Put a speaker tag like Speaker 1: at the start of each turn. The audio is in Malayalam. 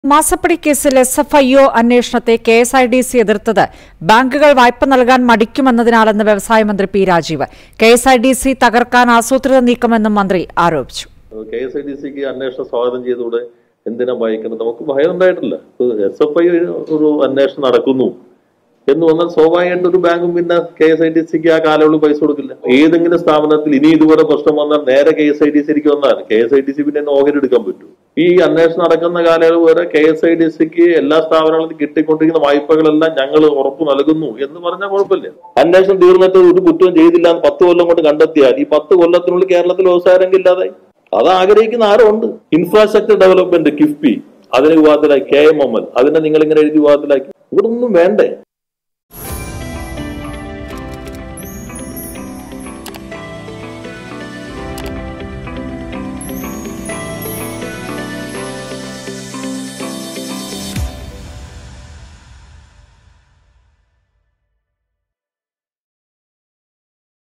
Speaker 1: മാസപ്പടി കേസിൽ എസ് എഫ് ഐ ഒ അന്വേഷണത്തെ K S I D C എതിർത്തത് ബാങ്കുകൾ വായ്പ നൽകാൻ മടിക്കുമെന്നതിനാലെന്ന് വ്യവസായ മന്ത്രി P Rajeev K S I D C തകർക്കാൻ ആസൂത്രിത നീക്കമെന്നും മന്ത്രി ആരോപിച്ചു
Speaker 2: കെ എസ് ഐ ഡി സിക്ക് അന്വേഷണം സ്വാഗതം ചെയ്തുകൂടെ എന്തിനാ ഭയക്കുന്നത് നമുക്ക് ഭയം ഉണ്ടായിട്ടില്ല എസ് എഫ് ഐ ഒരു അന്വേഷണം നടക്കുന്നു എന്ന് വന്നാൽ സ്വാഭാവികമായിട്ട് ഒരു ബാങ്കും പിന്നെ കെ എസ് ഐ ഡി സിക്ക് ആ കാലയളവ് പൈസ കൊടുക്കില്ല ഏതെങ്കിലും സ്ഥാപനത്തിൽ ഇനി ഇതുപോലെ പ്രശ്നം വന്നാൽ നേരെ കെ എസ് ഐ ഡി സിക്ക് വന്നാൽ K S I D C പിന്നെ ഓഹരി എടുക്കാൻ പറ്റൂ ഈ അന്വേഷണം നടക്കുന്ന കാലയളവ് വരെ കെ എസ് ഐ ഡി സിക്ക് എല്ലാ സ്ഥാപനങ്ങളിലും കിട്ടിക്കൊണ്ടിരിക്കുന്ന വായ്പകളെല്ലാം ഞങ്ങൾ ഉറപ്പ് നൽകുന്നു എന്ന് പറഞ്ഞാൽ കുഴപ്പമില്ല അന്വേഷണം തീർന്നിട്ട് ഒരു കുറ്റവും ചെയ്തില്ല എന്ന് പത്ത് കൊല്ലം കൊണ്ട് കണ്ടെത്തിയാൽ ഈ പത്ത് കൊല്ലത്തിനുള്ളിൽ കേരളത്തിൽ വ്യവസായം ഇല്ലാതായി അത് ആഗ്രഹിക്കുന്ന ആരും ഉണ്ട് ഇൻഫ്രാസ്ട്രക്ചർ ഡെവലപ്മെന്റ് കിഫ്ബി അതിനെ വിവാദത്തിലാക്കി കെ എം എം എൽ അതിനെ നിങ്ങൾ ഇങ്ങനെ എഴുതി വിവാദത്തിലാക്കി ഇവിടെ ഒന്നും വേണ്ടേ